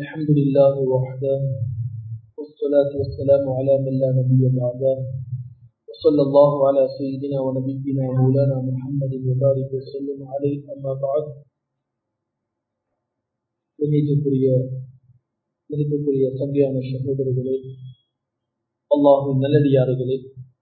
الحمد لله وحده والصلاة والسلام على من لا نبي بعده وصلى الله على سيدنا ونبينا مولانا محمد وبارك وسلم عليه أما بعد கண்ணியத்துக்குரிய மதிப்புக்குரிய சங்கையான சகோதரர்களே அல்லாஹின் நல்லடியார்களே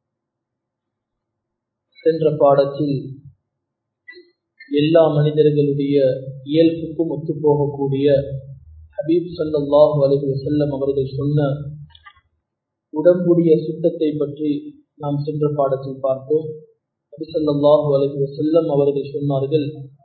சென்ற பாடத்தில் எல்லா மனிதர்களுடைய இயல்புக்கும் ஒத்துப்போகக்கூடிய ஹபீப் சல்லாஹு அலஹி வசல்லம் அவர்கள் சொன்ன உடம்புடைய சுத்தத்தை பற்றி நாம் சென்ற பாடத்தில் பார்த்தோம் நபி சல்லாஹு அலஹி வசல்லம் அவர்கள் சொன்னார்கள்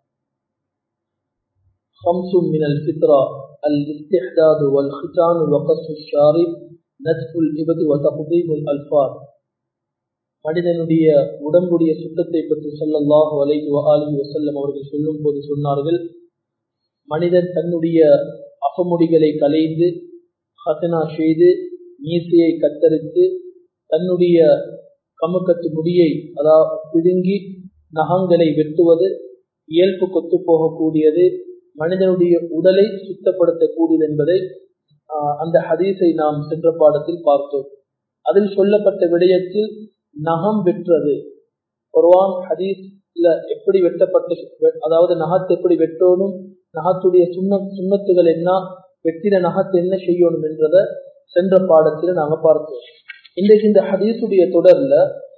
خمس من الفطرة الاستحداد والختان وقص الشارب نتف الإبد وتقديم الألفاظ மனிதனுடைய உடம்புடைய சுத்தத்தை பற்றி சொல்லல்லாஹு அலைஹி அலிஹி வசல்லம் அவர்கள் சொல்லும் போது சொன்னார்கள் மனிதன் தன்னுடைய அகமுடிகளை கலைந்து ஹசனா செய்து மீசையை கத்தரித்து தன்னுடைய கமுக்கத்து முடியை அதாவது பிடுங்கி நகங்களை வெட்டுவது இயல்பு கொத்து போகக்கூடியது மனிதனுடைய உடலை சுத்தப்படுத்தக்கூடியது என்பதை அந்த ஹதீஸை நாம் சென்ற பாடத்தில் பார்த்தோம் அதில் சொல்லப்பட்ட விடயத்தில் நகம் வெட்டுறது குர்வான் ஹதீஸ்ல எப்படி வெட்டப்பட்ட அதாவது நகத்தை எப்படி வெட்டணும் நகத்துடைய சுண்ண சுண்ணத்துகள் என்ன வெட்டின நகத்தை என்ன செய்யணும் என்றதை சென்ற பாடத்தில் நாங்க பார்த்தோம் இன்றைக்கு இந்த ஹதீஸுடைய தொடர்ல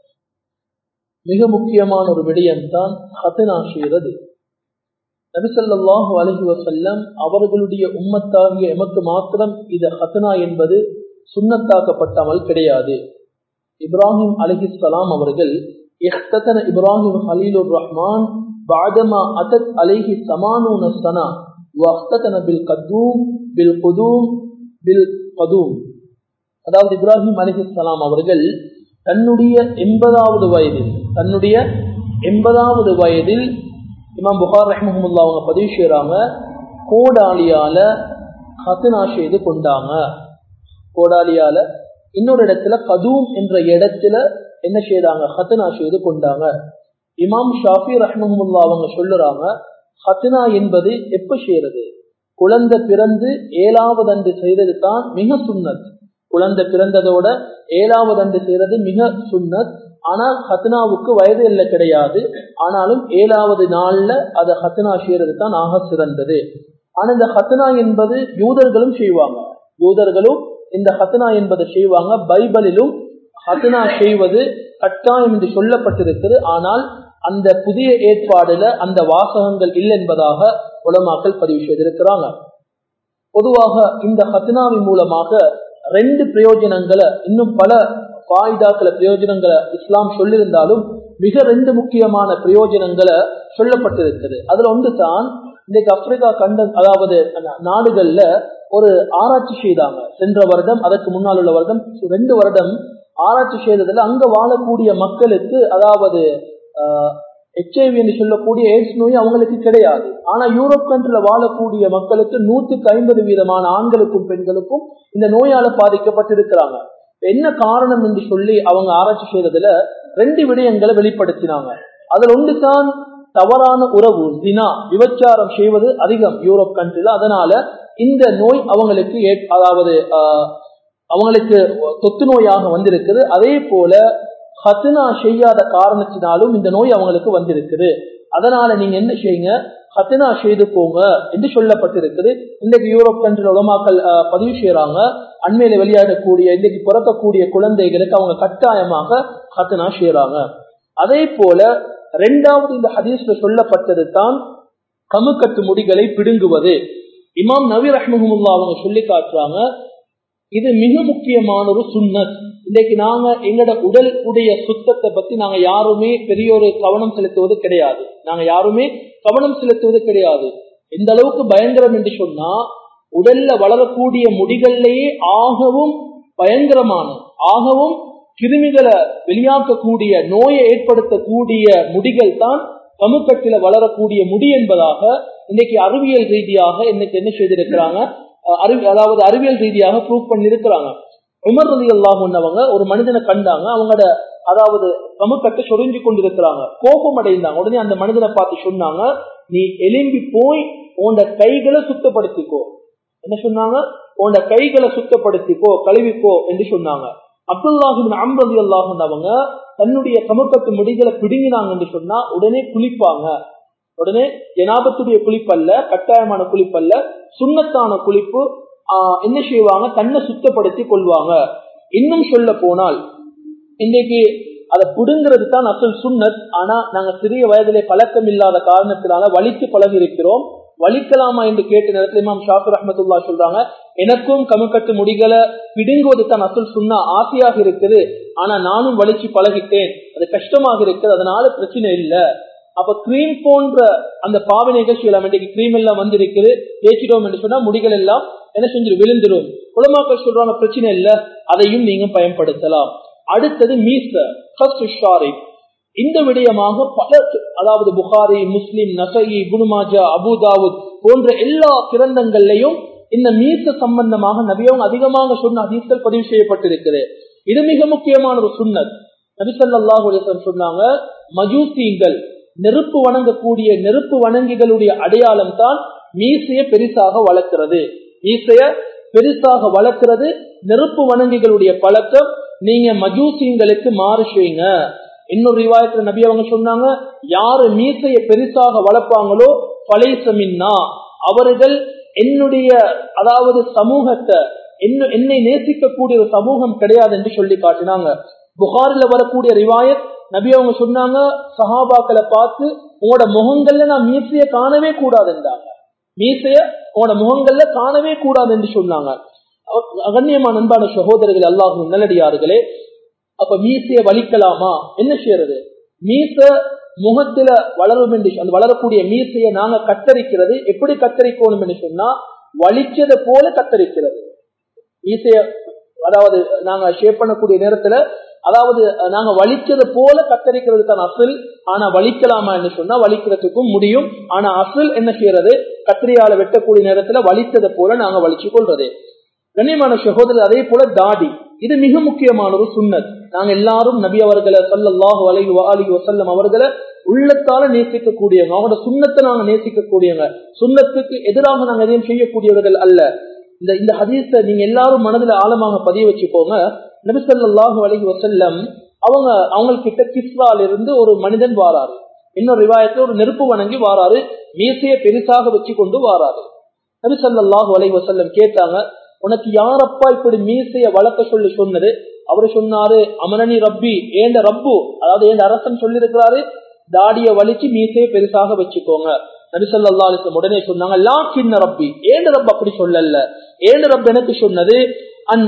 மிக முக்கியமான ஒரு விடயம் தான் ஹசனா செய்யறது நபிசல்லாஹு அலஹி வசல்லம் அவர்களுடைய உம்மத்தாகிய எமக்கு மாத்திரம் இது ஹசனா என்பது சுண்ணத்தாக்கப்பட்டாமல் கிடையாது இப்ராஹிம் அலிஹிஸ்லாம் அவர்கள் இஹ்தன இப்ராஹிம் ஹலீலுர் ரஹ்மான் بعدما أتت عليه ثمانون سنة واختتن بالقدوم بالقدوم بالقدوم அதாவது இப்ராஹிம் அலிஹிஸ்லாம் அவர்கள் தன்னுடைய எண்பதாவது வயதில் தன்னுடைய எண்பதாவது வயதில் இமாம் புகார் ரஹ்மஹமுல்லா அவங்க பதிவு செய்யறாங்க கோடாலியால ஹசனா செய்து கொண்டாங்க கோடாலியால இன்னொரு இடத்துல கதூம் என்ற இடத்துல என்ன செய்யறாங்க ஹத்தனா செய்து கொண்டாங்க இமாம் ஷாஃபி ரஹ்மஹமுல்லா அவங்க சொல்லுறாங்க ஹத்தனா என்பது எப்ப செய்யறது குழந்தை பிறந்து ஏழாவது அன்று செய்யறது தான் மிக சுண்ணத் குழந்தை பிறந்ததோட ஏழாவது அன்று செய்யறது மிக சுண்ணத் ஆனால் ஹத்னாவுக்கு வயது இல்லை கிடையாது ஆனாலும் ஏழாவது நாள்ல அதை ஹத்னா செய்யறது தான் ஆக சிறந்தது ஆனா இந்த ஹத்னா என்பது யூதர்களும் செய்வாங்க யூதர்களும் இந்த ஹத்னா என்பதை செய்வாங்க பைபிளிலும் ஹத்னா செய்வது கட்டாயம் என்று சொல்லப்பட்டிருக்கிறது ஆனால் அந்த புதிய ஏற்பாடுல அந்த வாசகங்கள் இல்லை என்பதாக உலமாக்கள் பதிவு செய்திருக்கிறாங்க பொதுவாக இந்த ஹத்னாவின் மூலமாக ரெண்டு பிரயோஜனங்களை இன்னும் பல பாய்தாக்கள பிரயோஜனங்களை இஸ்லாம் சொல்லியிருந்தாலும் மிக ரெண்டு முக்கியமான பிரயோஜனங்களை சொல்லப்பட்டிருக்கிறது அதுல ஒன்று தான் இன்றைக்கு ஆப்பிரிக்கா கண்ட அதாவது நாடுகள்ல ஒரு ஆராய்ச்சி செய்தாங்க சென்ற வருடம் அதற்கு முன்னால் உள்ள வருடம் ரெண்டு வருடம் ஆராய்ச்சி செய்ததுல அங்க வாழக்கூடிய மக்களுக்கு அதாவது ஹெச்ஐவி என்று சொல்லக்கூடிய எய்ட்ஸ் நோய் அவங்களுக்கு கிடையாது ஆனா யூரோப் கண்ட்ரில வாழக்கூடிய மக்களுக்கு நூற்றுக்கு ஐம்பது வீதமான ஆண்களுக்கும் பெண்களுக்கும் இந்த நோயால பாதிக்கப்பட்டிருக்கிறாங்க என்ன காரணம் என்று சொல்லி அவங்க ஆராய்ச்சி செய்யறதுல ரெண்டு விடயங்களை வெளிப்படுத்தினாங்க அதுல ஒன்று தான் தவறான உறவு தினா விபச்சாரம் செய்வது அதிகம் யூரோப் கண்ட்ரில அதனால இந்த நோய் அவங்களுக்கு அதாவது அவங்களுக்கு தொத்து நோயாக வந்திருக்குது அதே போல ஹத்னா செய்யாத காரணத்தினாலும் இந்த நோய் அவங்களுக்கு வந்திருக்குது அதனால நீங்க என்ன செய்யுங்க ஹத்னா செய்து போங்க என்று சொல்லப்பட்டிருக்குது இன்றைக்கு யூரோப் கண்ட்ரில் உலமாக்கள் பதிவு செய்யறாங்க அண்மையில விளையாடக்கூடிய இன்றைக்கு பிறக்கக்கூடிய குழந்தைகளுக்கு அவங்க கட்டாயமாக ஹத்னா செய்யறாங்க அதே போல ரெண்டாவது இந்த ஹதீஸ்ல சொல்லப்பட்டது தான் கமுக்கட்டு முடிகளை பிடுங்குவது இமாம் நவீர் ரஹ்மஹமுல்லா அவங்க சொல்லி காட்டுறாங்க இது மிக முக்கியமான ஒரு சுண்ணத் இன்னைக்கு நாங்க எங்கட உடல் உடைய சுத்தத்தை பத்தி நாங்க யாருமே பெரிய ஒரு கவனம் செலுத்துவது கிடையாது நாங்க யாருமே கவனம் செலுத்துவது கிடையாது எந்த அளவுக்கு பயங்கரம் என்று சொன்னா உடல்ல வளரக்கூடிய முடிகள்லேயே ஆகவும் பயங்கரமான ஆகவும் கிருமிகளை வெளியாக்கக்கூடிய நோயை ஏற்படுத்தக்கூடிய முடிகள் தான் கமுக்கட்டில வளரக்கூடிய முடி என்பதாக இன்னைக்கு அறிவியல் ரீதியாக இன்னைக்கு என்ன செய்திருக்கிறாங்க அறிவி அதாவது அறிவியல் ரீதியாக ப்ரூவ் பண்ணிருக்கிறாங்க உமர் ரதி அல்லாஹ் ஒரு மனிதனை கண்டாங்க அவங்களோட அதாவது கமுக்கட்டை சொரிஞ்சு கொண்டிருக்கிறாங்க கோபம் அடைந்தாங்க உடனே அந்த மனிதனை பார்த்து சொன்னாங்க நீ எலும்பி போய் உன்னோட கைகளை சுத்தப்படுத்திக்கோ என்ன சொன்னாங்க உன்னோட கைகளை சுத்தப்படுத்திக்கோ கழுவிக்கோ என்று சொன்னாங்க அப்துல்லாஹிபின் அம்பது அல்லாஹன் அவங்க தன்னுடைய கமுக்கத்து முடிகளை பிடுங்கினாங்க என்று சொன்னா உடனே குளிப்பாங்க உடனே ஜனாபத்துடைய குளிப்பல்ல கட்டாயமான குளிப்பல்ல சுண்ணத்தான குளிப்பு ஆஹ் என்ன செய்வாங்க தன்னை சுத்தப்படுத்தி கொள்வாங்க இன்னும் சொல்ல போனால் இன்னைக்கு அதை புடுங்கிறது தான் அசல் சுண்ணத் ஆனா நாங்க சிறிய வயதிலே பழக்கம் இல்லாத காரணத்தினால வலித்து பழகி இருக்கிறோம் வலிக்கலாமா என்று கேட்ட நேரத்தில் இமாம் ஷாஃபர் அஹமதுல்லா சொல்றாங்க எனக்கும் கமுக்கட்டு முடிகளை பிடுங்குவது தான் அசல் சுண்ணா ஆசையாக இருக்குது ஆனா நானும் வலிச்சு பழகிட்டேன் அது கஷ்டமாக இருக்குது அதனால பிரச்சனை இல்லை அப்ப கிரீம் போன்ற அந்த பாவ நிகழ்ச்சிகள் இன்றைக்கு கிரீம் எல்லாம் வந்திருக்குது தேய்ச்சிட்டோம் என்று சொன்னா முடிகள் எல்லாம் என்ன செஞ்சிடும் விழுந்துடும் உலமாக்கள் சொல்றாங்க பிரச்சனை இல்ல அதையும் நீங்க பயன்படுத்தலாம் அடுத்தது மீச இந்த விடயமாக பல அதாவது புகாரி முஸ்லிம் நசை குனுமாஜா அபுதாவுத் போன்ற எல்லா கிரந்தங்கள்லையும் இந்த மீச சம்பந்தமாக நபியவங்க அதிகமாக சொன்ன ஹதீஸ்கள் பதிவு செய்யப்பட்டிருக்கிறது இது மிக முக்கியமான ஒரு சுண்ணத் நபிசல்லாஹு சொன்னாங்க மஜூசிங்கள் நெருப்பு வணங்கக்கூடிய நெருப்பு வணங்கிகளுடைய அடையாளம் தான் மீசைய பெருசாக வளர்க்கிறது மீசைய பெருசாக வளர்க்கிறது நெருப்பு வணங்கிகளுடைய பழக்கம் நீங்க மஜூசிங்களுக்கு மாறு செய்யுங்க இன்னொரு ரிவாயத்துல நபி அவங்க சொன்னாங்க யாரு மீசைய பெருசாக வளர்ப்பாங்களோ பழைசமின்னா அவர்கள் என்னுடைய அதாவது சமூகத்தை என்ன என்னை நேசிக்கக்கூடிய ஒரு சமூகம் கிடையாது என்று சொல்லி காட்டினாங்க புகாரில வரக்கூடிய ரிவாயத் நபி அவங்க சொன்னாங்க சஹாபாக்களை பார்த்து உங்களோட முகங்கள்ல நான் மீசைய காணவே கூடாது என்றாங்க மீசைய உங்களோட முகங்கள்ல காணவே கூடாது என்று சொன்னாங்க அகண்ணியமான அன்பான சகோதரர்கள் அல்லாஹும் நல்லடியார்களே அப்ப மீசைய வலிக்கலாமா என்ன செய்யறது மீச முகத்துல வளரும் என்று அந்த வளரக்கூடிய மீசையை நாங்க கத்தரிக்கிறது எப்படி கத்தரிக்கணும் என்று சொன்னா வலிச்சதை போல கத்தரிக்கிறது மீசைய அதாவது நாங்க ஷேப் பண்ணக்கூடிய நேரத்துல அதாவது நாங்க வலிச்சது போல கத்தரிக்கிறது தான் அசல் ஆனா வலிக்கலாமா என்று சொன்னா வலிக்கிறதுக்கும் முடியும் ஆனா அசல் என்ன செய்யறது கத்திரியால வெட்டக்கூடிய நேரத்துல வலித்ததை போல நாங்க வலிச்சு கொள்றது கண்ணியமான சகோதரர் அதே போல தாடி இது மிக முக்கியமான ஒரு சுண்ணத் நாங்க எல்லாரும் நபி அவர்களை சல்லாஹு அலை அலி வசல்லம் அவர்களை உள்ளத்தால நேசிக்கக்கூடியவங்க அவங்களோட சுண்ணத்தை நாங்க நேசிக்கக்கூடியவங்க சுண்ணத்துக்கு எதிராக நாங்க எதையும் செய்யக்கூடியவர்கள் அல்ல இந்த இந்த ஹதீஸ நீங்க எல்லாரும் மனதுல ஆழமாக பதிய வச்சுக்கோங்க நபிசல்லாஹு அலஹி வசல்லம் அவங்க அவங்கக்கிட்ட கிஸ்ரால இருந்து ஒரு மனிதன் வாராரு இன்னொரு ரிவாயத்துல ஒரு நெருப்பு வணங்கி வாராரு மீசைய பெருசாக வச்சு கொண்டு வாராரு நபிசல்லாஹு அலஹி வசல்லம் கேட்டாங்க உனக்கு யாரப்பா இப்படி மீசைய வளர்க்க சொல்லி சொன்னது அவரு சொன்னாரு அமரணி ரப்பி ஏண்ட ரப்பு அதாவது ஏண்ட அரசன் சொல்லியிருக்கிறாரு தாடிய வலிச்சு மீசைய பெருசாக வச்சுக்கோங்க நபிசல்லா அலிஸ்லம் உடனே சொன்னாங்க லா சின்ன ரப்பி ஏண்ட ரப் அப்படி சொல்லல ஏண்ட ரப் எனக்கு சொன்னது அன்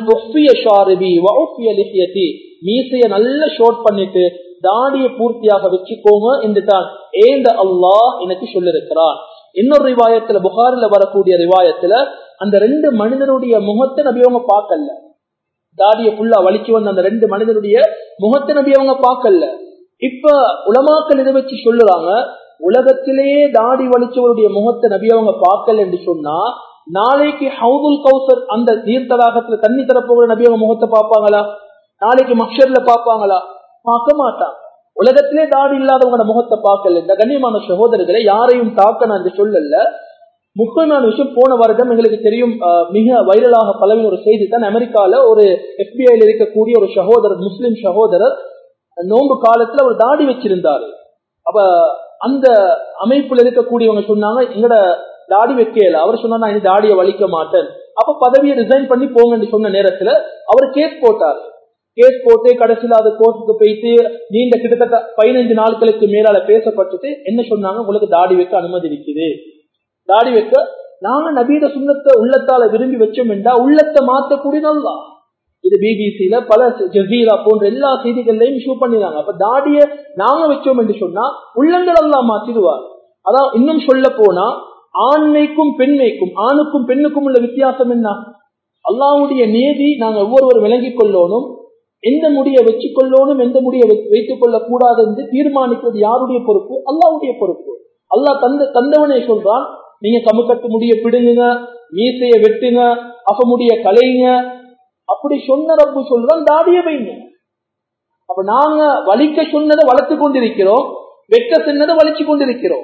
மீசைய நல்ல ஷோட் பண்ணிட்டு தாடிய பூர்த்தியாக வச்சுக்கோங்க என்று தான் ஏந்த அல்லாஹ் எனக்கு சொல்லிருக்கிறான் இன்னொரு ரிவாயத்துல புகாரில வரக்கூடிய ரிவாயத்துல அந்த ரெண்டு மனிதனுடைய முகத்தை நபி அவங்க பார்க்கல தாடிய புல்லா வலிச்சு வந்த அந்த ரெண்டு மனிதனுடைய முகத்தை நபி அவங்க பார்க்கல இப்ப உலமாக்கள் இதை வச்சு சொல்லுறாங்க உலகத்திலேயே தாடி வலிச்சவருடைய முகத்தை நபி அவங்க பார்க்கல என்று சொன்னா நாளைக்கு ஹவுதுல் கௌசர் அந்த தீர்த்தராகத்துல தண்ணி தரப்போகிற நபி அவங்க முகத்தை பார்ப்பாங்களா நாளைக்கு மக்ஷர்ல பார்ப்பாங்களா பார்க்க மாட்டாங்க உலகத்திலே தாடி இல்லாதவங்களோட முகத்தை பார்க்கல இந்த கண்ணியமான சகோதரர்களை யாரையும் தாக்கணும் என்று சொல்லல முக்கியமான விஷயம் போன வருடம் எங்களுக்கு தெரியும் மிக வைரலாக பலவின் ஒரு செய்தி தான் அமெரிக்கால ஒரு எஃபிஐல இருக்கக்கூடிய ஒரு சகோதரர் முஸ்லிம் சகோதரர் நோன்பு காலத்துல ஒரு தாடி வச்சிருந்தாரு அப்ப அந்த அமைப்புல இருக்கக்கூடியவங்க சொன்னாங்க எங்கட தாடி வைக்கல அவர் சொன்னா நான் தாடியை வலிக்க மாட்டேன் அப்ப பதவியை ரிசைன் பண்ணி போங்கன்னு சொன்ன நேரத்துல அவர் கேஸ் போட்டார் கேஸ் போட்டு கடைசியில அது கோர்ட்டுக்கு போயிட்டு நீண்ட கிட்டத்தட்ட பதினைஞ்சு நாட்களுக்கு மேலால பேசப்பட்டுட்டு என்ன சொன்னாங்க உங்களுக்கு தாடி வைக்க அனுமதி இருக்குது தாடி வைக்க நாங்க நபீட சுண்ணத்தை உள்ளத்தால விரும்பி வச்சோம் என்றா உள்ளத்தை மாத்தக்கூடிய நல்லா இது பிபிசியில பல ஜசீரா போன்ற எல்லா செய்திகள்லையும் ஷூ பண்ணிடுறாங்க அப்ப தாடிய நாங்க வச்சோம் என்று சொன்னா உள்ளங்கள் எல்லாம் மாத்திடுவார் அதான் இன்னும் சொல்ல போனா ஆண்மைக்கும் பெண்மைக்கும் ஆணுக்கும் பெண்ணுக்கும் உள்ள வித்தியாசம் என்ன அல்லாவுடைய நேதி நாங்க ஒவ்வொருவர் விளங்கிக் கொள்ளணும் எந்த முடிய வச்சு கொள்ளணும் எந்த முடிய வைத்துக் கொள்ள கூடாது என்று தீர்மானிக்கிறது யாருடைய பொறுப்பு அல்லாவுடைய பொறுப்பு அல்லாஹ் தந்த தந்தவனே சொல்றான் நீங்க கமுக்கட்டு முடிய பிடுங்குங்க மீசைய வெட்டுங்க அப்ப முடிய கலையுங்க அப்படி சொன்ன ரப்பு சொல்றான் தாடிய வைங்க அப்ப நாங்க வலிக்க சொன்னதை வளர்த்து கொண்டிருக்கிறோம் வெட்ட சொன்னதை வலிச்சு கொண்டிருக்கிறோம்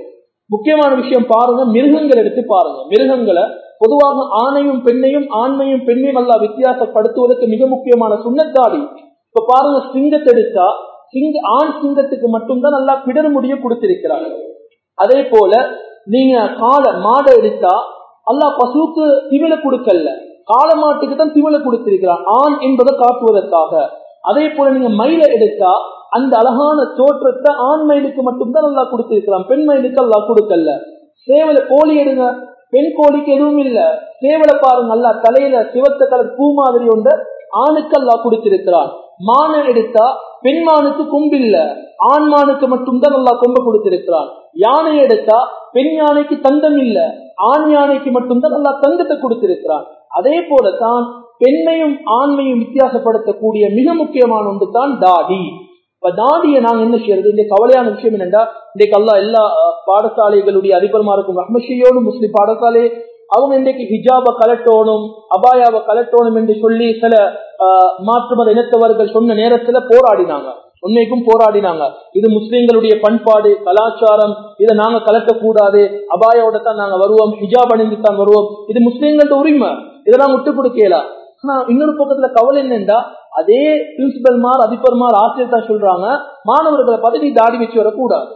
முக்கியமான விஷயம் பாருங்க மிருகங்கள் எடுத்து பாருங்க மிருகங்களை பொதுவாக ஆணையும் பெண்ணையும் ஆண்மையும் பெண்ணையும் அல்லா வித்தியாசப்படுத்துவதற்கு மிக முக்கியமான சுண்ணத்தாடி இப்ப பாருங்க சிங்கத்தை எடுத்தா சிங்க ஆண் சிங்கத்துக்கு மட்டும்தான் நல்லா பிடர் முடிய கொடுத்திருக்கிறாங்க அதே போல நீங்க காலை மாடை எடுத்தா அல்லா பசுவுக்கு திவில கொடுக்கல கால மாட்டுக்கு தான் திவில கொடுத்திருக்கிறான் ஆண் என்பதை காட்டுவதற்காக அதே போல நீங்க மயில எடுத்தா அந்த அழகான தோற்றத்தை ஆண் மயிலுக்கு மட்டும்தான் நல்லா கொடுத்திருக்கிறான் பெண் மயிலுக்கு அல்லா கொடுக்கல சேவல கோழி எடுங்க பெண் கோழிக்கு எதுவும் இல்ல சேவலை பாருங்க அல்லா தலையில சிவத்த கலர் பூ மாதிரி ஒன்ற ஆணுக்கு அல்லா கொடுத்திருக்கிறான் மானை எடுத்தா பெண் மானுக்கு கொம்பு இல்ல ஆண் மானுக்கு மட்டும்தான் நல்லா கொம்பு கொடுத்திருக்கிறான் யானை எடுத்தா பெண் யானைக்கு தந்தம் இல்ல ஆண் யானைக்கு மட்டும்தான் நல்லா தந்தத்தை கொடுத்திருக்கிறான் அதே போலதான் பெண்ணையும் ஆண்மையும் வித்தியாசப்படுத்தக்கூடிய மிக முக்கியமான ஒன்று தான் தாடி இப்ப தாடியை நாங்க என்ன செய்யறது இந்த கவலையான விஷயம் என்னென்றா இன்றைக்கு அல்லா எல்லா பாடசாலைகளுடைய அதிபர்மாருக்கும் ரஹ்மஷியோடு முஸ்லிம் பாடசாலை அவங்க இன்றைக்கு ஹிஜாப கலட்டோணும் அபாயாவை கலட்டோணும் என்று சொல்லி சில மாற்றுமத இனத்தவர்கள் சொன்ன நேரத்துல போராடினாங்க உண்மைக்கும் போராடினாங்க இது முஸ்லிம்களுடைய பண்பாடு கலாச்சாரம் இதை நாங்க கலட்டக்கூடாது அபாயோட தான் நாங்க வருவோம் ஹிஜாப் அணிந்து தான் வருவோம் இது முஸ்லிம்களோட உரிமை இதெல்லாம் விட்டு கொடுக்கலாம் ஆனா இன்னொரு பக்கத்துல கவலை என்னண்டா அதே பிரின்சிபல்மார் அதிபர்மார் ஆசிரியர் தான் சொல்றாங்க மாணவர்களை பார்த்து நீ தாடி வச்சு வரக்கூடாது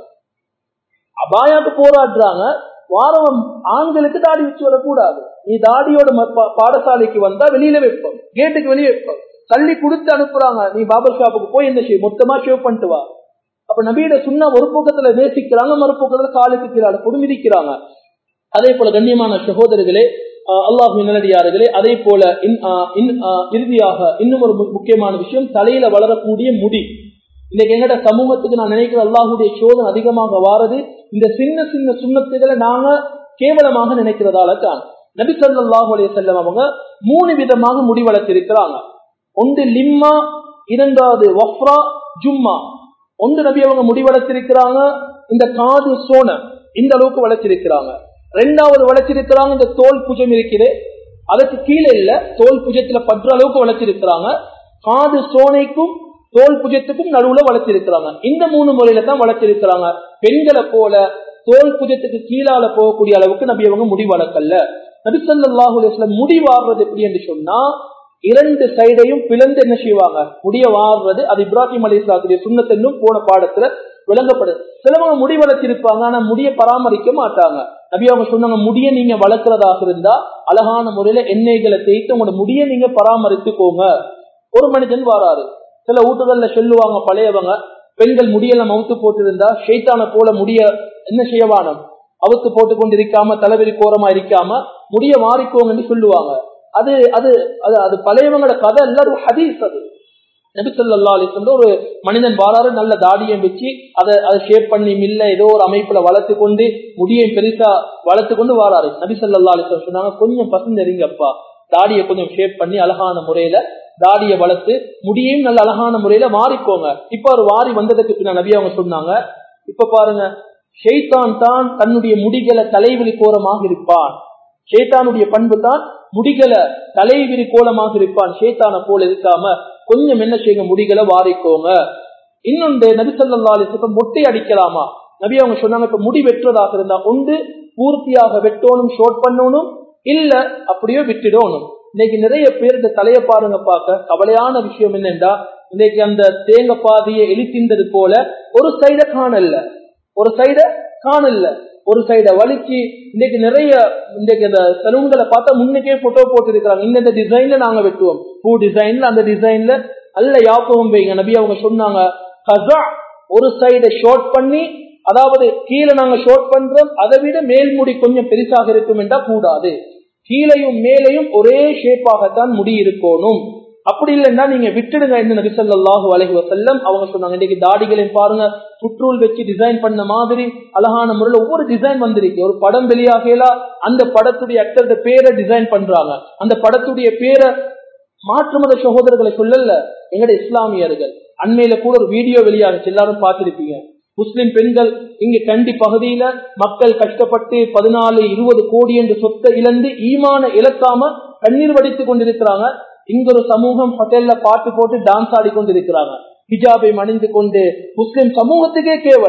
அபாயாக்கு போராடுறாங்க வாரம் ஆண்களுக்கு தாடி வச்சு வரக்கூடாது நீ தாடியோட பாடசாலைக்கு வந்தா வெளியில வைப்போம் கேட்டுக்கு வெளியே வைப்போம் தள்ளி கொடுத்து அனுப்புறாங்க நீ பாபர் ஷாப்புக்கு போய் என்ன செய்ய மொத்தமா ஷேவ் பண்ணிட்டு வா அப்ப நபியிட சொன்ன ஒரு பக்கத்துல நேசிக்கிறாங்க மறுபக்கத்துல காலுக்கு கீழே புடுமிதிக்கிறாங்க அதே போல கண்ணியமான சகோதரர்களே அல்லாஹு நல்லடியார்களே அதே போல இறுதியாக இன்னும் ஒரு முக்கியமான விஷயம் தலையில வளரக்கூடிய முடி இன்னைக்கு எங்கட சமூகத்துக்கு நான் நினைக்கிற அல்லாஹுடைய சோதனை அதிகமாக வாரது இந்த சின்ன சின்ன சுண்ணத்துகளை நாங்க கேவலமாக நினைக்கிறதால தான் நபி சொல்லாஹு அலைய செல்லம் அவங்க மூணு விதமாக முடி வளர்த்திருக்கிறாங்க ஒன்று லிம்மா இரண்டாவது வஃப்ரா ஜும்மா ஒன்று நபி அவங்க முடி வளர்த்திருக்கிறாங்க இந்த காது சோன இந்த அளவுக்கு வளர்த்திருக்கிறாங்க ரெண்டாவது வளர்ச்சிருக்கிறாங்க இந்த தோல் புஜம் இருக்குது அதுக்கு கீழே இல்ல தோல் புஜத்துல பற்ற அளவுக்கு வளர்ச்சிருக்கிறாங்க காது சோனைக்கும் தோல் புஜத்துக்கும் நடுவுல வளர்ச்சிருக்கிறாங்க இந்த மூணு முறையில தான் வளர்ச்சிருக்கிறாங்க பெண்களை போல தோல் புஜத்துக்கு கீழால போகக்கூடிய அளவுக்கு நபி அவங்க முடி வளர்க்கல நபிசல்லாஹு முடி வாடுறது எப்படி என்று சொன்னா இரண்டு சைடையும் பிளந்து என்ன செய்வாங்க முடிய வாடுறது அது இப்ராஹிம் அலி இஸ்லாத்துடைய சுண்ணத்தன்னும் போன பாடத்துல விளங்கப்படுது சிலவங்க முடி வளர்த்திருப்பாங்க ஆனா முடிய பராமரிக்க மாட்டாங்க நபி அவங்க சொன்னாங்க முடிய நீங்க வளர்க்கறதாக இருந்தா அழகான முறையில எண்ணெய்களை தேய்த்து உங்களோட முடிய நீங்க பராமரித்துக்கோங்க ஒரு மனிதன் வாராரு சில வீட்டுகள்ல சொல்லுவாங்க பழையவங்க பெண்கள் முடியெல்லாம் அவுத்து போட்டிருந்தா ஷெய்தான போல முடிய என்ன செய்யவானம் அவுத்து போட்டு கொண்டு இருக்காம தலைவரி கோரமா இருக்காம முடிய மாறிக்கோங்கன்னு சொல்லுவாங்க அது அது அது அது பழையவங்களோட கதை இல்ல ஒரு ஹதீஸ் அது நபிசல்லா அலிஸ்ல ஒரு மனிதன் வாராரு நல்ல தாடியை வச்சு அதை அதை ஷேப் பண்ணி மில்ல ஏதோ ஒரு அமைப்புல வளர்த்து கொண்டு முடியை பெருசா வளர்த்து கொண்டு வாராரு நபிசல்லா அலிஸ்லம் சொன்னாங்க கொஞ்சம் பசங்க இருங்கப்பா தாடியை கொஞ்சம் ஷேப் பண்ணி அழகான முறையில தாடியை வளர்த்து முடியையும் நல்ல அழகான முறையில மாறிக்கோங்க இப்ப ஒரு வாரி வந்ததுக்கு பின்ன நபி அவங்க சொன்னாங்க இப்ப பாருங்க ஷெய்தான் தான் தன்னுடைய முடிகளை தலைவிழி கோரமாக இருப்பான் ஷேத்தானுடைய பண்பு தான் முடிகளை தலைவிரி கோலமாக இருப்பான் ஷேத்தான போல இருக்காம கொஞ்சம் என்ன செய்யுங்க முடிகளை வாரிக்கோங்க இன்னொன்று நபிசல்லா அலிஸ்ல மொட்டை அடிக்கலாமா நபி அவங்க சொன்னாங்க இப்ப முடி வெட்டுறதாக இருந்தா ஒன்று பூர்த்தியாக வெட்டணும் ஷோட் பண்ணணும் இல்ல அப்படியோ விட்டுடணும் இன்னைக்கு நிறைய பேர் இந்த தலையை பாருங்க பார்க்க கவலையான விஷயம் என்னென்றா இன்னைக்கு அந்த தேங்க பாதியை எலித்தின்றது போல ஒரு சைட காணல ஒரு சைட காணல ஒரு சைட வலிச்சு இன்னைக்கு நிறைய இன்னைக்கு அந்த சலூன்களை பார்த்தா முன்னுக்கே போட்டோ போட்டு இருக்கிறாங்க இந்த டிசைன்ல நாங்க வெட்டுவோம் பூ டிசைன்ல அந்த டிசைன்ல நல்ல யாபகம் வைங்க நபி அவங்க சொன்னாங்க கசா ஒரு சைட ஷார்ட் பண்ணி அதாவது கீழே நாங்க ஷார்ட் பண்றோம் அதை விட மேல்முடி கொஞ்சம் பெருசாக இருக்கும் என்றா கூடாது கீழையும் மேலையும் ஒரே ஷேப்பாகத்தான் முடி இருக்கணும் அப்படி இல்லைன்னா நீங்க விட்டுடுங்க என்ன நபிசல்லாஹு அலஹி வசல்லம் அவங்க சொன்னாங்க இன்னைக்கு தாடிகளையும் பாருங்க புற்றூல் வச்சு டிசைன் பண்ண மாதிரி அழகான முறையில் ஒவ்வொரு டிசைன் வந்திருக்கு ஒரு படம் வெளியாகலாம் அந்த படத்துடைய அக்டருடைய பேரை டிசைன் பண்றாங்க அந்த படத்துடைய பேரை மாற்று மத சகோதரர்களை சொல்லல எங்கட இஸ்லாமியர்கள் அண்மையில கூட ஒரு வீடியோ வெளியாகுச்சு எல்லாரும் பார்த்திருப்பீங்க முஸ்லிம் பெண்கள் இங்க கண்டி பகுதியில மக்கள் கஷ்டப்பட்டு பதினாலு இருபது கோடி என்று சொத்தை இழந்து ஈமான இழக்காம கண்ணீர் வடித்துக் கொண்டிருக்கிறாங்க இங்க ஒரு சமூகம் ஹோட்டல்ல பாட்டு போட்டு டான்ஸ் ஆடி கொண்டிருக்கிறாங்க ஹிஜாபை மணிந்து கொண்டு முஸ்லிம் சமூகத்துக்கே கேவலம்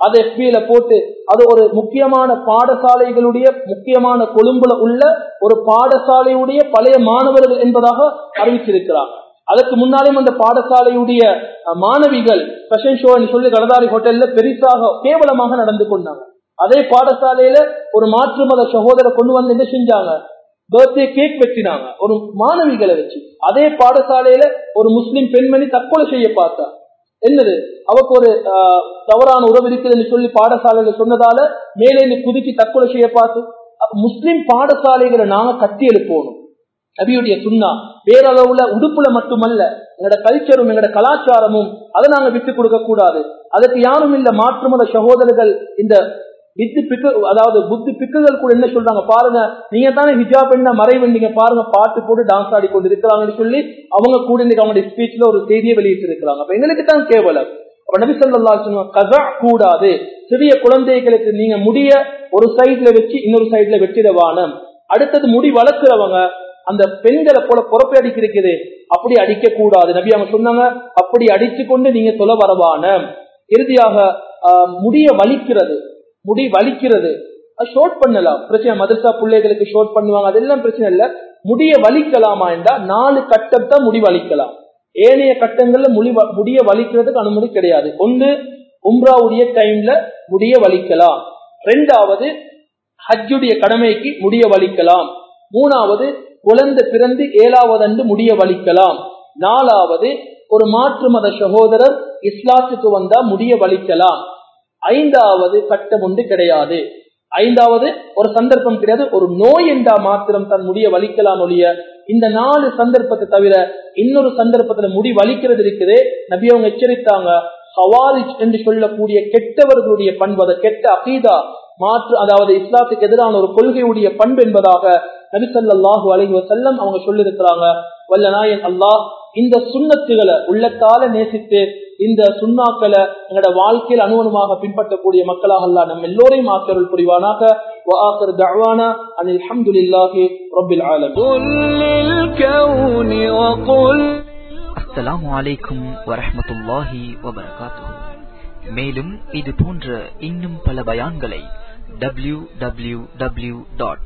அதை எஃபியில போட்டு அது ஒரு முக்கியமான பாடசாலைகளுடைய முக்கியமான கொழும்புல உள்ள ஒரு பாடசாலையுடைய பழைய மாணவர்கள் என்பதாக அறிவிச்சிருக்கிறாங்க அதற்கு முன்னாலேயும் அந்த பாடசாலையுடைய அஹ், மாணவிகள் ஃபேஷன் ஷோ சொல்லி கடதாரி ஹோட்டல்ல பெரிசாக கேவலமாக நடந்து கொண்டாங்க அதே பாடசாலையில ஒரு மாற்று மத சகோதரர் கொண்டு வந்து என்ன செஞ்சாங்க பர்த்டே கேக் வெட்டினாங்க ஒரு மாணவிகளை வச்சு அதே பாடசாலையில ஒரு முஸ்லிம் பெண்மணி தற்கொலை செய்ய பார்த்தா என்னது அவக்கு ஒரு ஆஹ், தவறான உறவு இருக்குதுன்னு சொல்லி பாடசாலையில சொன்னதால மேலே இருந்து குதிச்சு தற்கொலை செய்ய பார்த்து அப்ப முஸ்லிம் பாடசாலைகளை நாங்க கட்டி எழுப்பணும் நபியுடைய சுண்ணா பேரளவுல உடுப்புல மட்டுமல்ல எங்களோட கல்ச்சரும் எங்களோட கலாச்சாரமும் அதை நாங்க விட்டு கொடுக்க கூடாது அதுக்கு யாரும் இல்ல மாற்றுமத சகோதரர்கள் இந்த வித்து பிக்கு அதாவது புத்தி பிக்குகள் கூட என்ன சொல்றாங்க பாருங்க நீங்க தானே ஹிஜாப் என்ன மறைவு நீங்க பாருங்க பாட்டு போட்டு டான்ஸ் ஆடி கொண்டு இருக்கிறாங்கன்னு சொல்லி அவங்க கூட இன்னைக்கு அவங்களுடைய ஸ்பீச்ல ஒரு செய்தியை வெளியிட்டு இருக்கிறாங்க அப்ப எங்களுக்கு தான் கேவலம் அப்ப நபி சொல்லா சொன்னாங்க கதா கூடாது சிறிய குழந்தைகளுக்கு நீங்க முடிய ஒரு சைடுல வச்சு இன்னொரு சைடுல வெட்டிடவானம் அடுத்தது முடி வளர்க்கிறவங்க அந்த பெண்களை போல பொறப்பை அடிக்க இருக்குது அப்படி அடிக்க கூடாது நபி அவங்க சொன்னாங்க அப்படி அடிச்சு கொண்டு நீங்க தொலை வரவான இறுதியாக ஆஹ், முடிய வலிக்கிறது முடி வலிக்கிறது ஷோர்ட் பண்ணலாம் பிரச்சனை மதரசா பிள்ளைகளுக்கு ஷோர்ட் பண்ணுவாங்க அதெல்லாம் பிரச்சனை இல்ல முடிய வலிக்கலாமா என்றா நாலு கட்டம் தான் முடி வலிக்கலாம் ஏனைய கட்டங்கள்ல முடி வ- முடிய வலிக்கிறதுக்கு அனுமதி கிடையாது ஒன்று உம்ராவுடைய டைம்ல முடிய வலிக்கலாம் ரெண்டாவது ஹஜ்ஜுடைய கடமைக்கு முடிய வலிக்கலாம் மூணாவது குழந்தை பிறந்து ஏழாவது அன்று முடிய வலிக்கலாம் நாலாவது ஒரு மாற்று மத சகோதரர் இஸ்லாத்துக்கு வந்தா முடிய வலிக்கலாம் ஐந்தாவது கட்டம் ஒன்று கிடையாது ஐந்தாவது ஒரு சந்தர்ப்பம் கிடையாது ஒரு நோய் என்றா மாத்திரம் தன் முடிய வலிக்கலாம் ஒழிய இந்த நாலு சந்தர்ப்பத்தை தவிர இன்னொரு சந்தர்ப்பத்துல முடி வலிக்கிறது இருக்குது நபி அவங்க எச்சரித்தாங்க ஹவாரிஜ் என்று சொல்லக்கூடிய கெட்டவர்களுடைய பண்பு அதை கெட்ட அகீதா மாற்று அதாவது இஸ்லாத்துக்கு எதிரான ஒரு கொள்கையுடைய பண்பு என்பதாக நபி ஸல்லல்லாஹு அலைஹி வஸல்லம் அவங்க சொல்லியிருக்கிறாங்க வல்ல நாயன் அல்லாஹ் இந்த சுன்னத்துகளை உள்ளத்தால நேசித்து இந்த சுண்ணாக்களை எங்களோட வாழ்க்கையில் அனுவனமாக பின்பற்றக்கூடிய மக்களாக அல்லாஹ் நம்ம எல்லோரையும் ஆக்கருள் புரிவானாக وآخر دعوانا أن الحمد لله رب العالمين قل للكون وقل அஸ்ஸலாமு அலைக்கும் வரஹ்மத்துல்லாஹி வபரகாத்துஹு மேலும் இது போன்ற இன்னும் பல பயான்களை W W W dot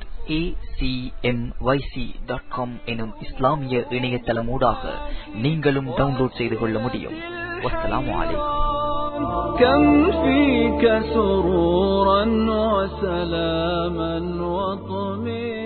dot com எனும் இஸ்லாமிய இணையதளமூடாக நீங்களும் டவுன்லோட் செய்து கொள்ள முடியும் வஸ்ஸலாமு அலைக்கும் كم فيك سرورا وسلاما وطمئنا